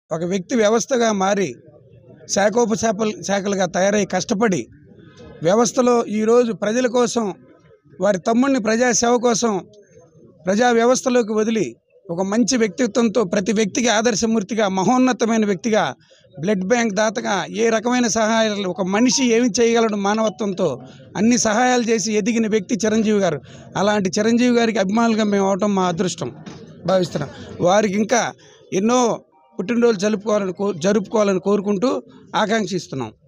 ఒక వ్యక్తి వ్యవస్థగా మారి శాఖోపశాఖలు శాఖలుగా తయారై కష్టపడి వ్యవస్థలో ఈరోజు ప్రజల కోసం వారి తమ్ముడిని ప్రజాసేవ కోసం ప్రజా వ్యవస్థలోకి వదిలి ఒక మంచి వ్యక్తిత్వంతో ప్రతి వ్యక్తికి ఆదర్శమూర్తిగా మహోన్నతమైన వ్యక్తిగా బ్లడ్ బ్యాంక్ దాతగా ఏ రకమైన సహాయాలు ఒక మనిషి ఏమి చేయగలడు మానవత్వంతో అన్ని సహాయాలు చేసి ఎదిగిన వ్యక్తి చిరంజీవి గారు అలాంటి చిరంజీవి గారికి అభిమానులుగా మేము అవటం మా అదృష్టం భావిస్తున్నాం వారికి ఇంకా ఎన్నో పుట్టినరోజు జరుపుకోవాలని కో జరుపుకోవాలని కోరుకుంటూ ఆకాంక్షిస్తున్నాం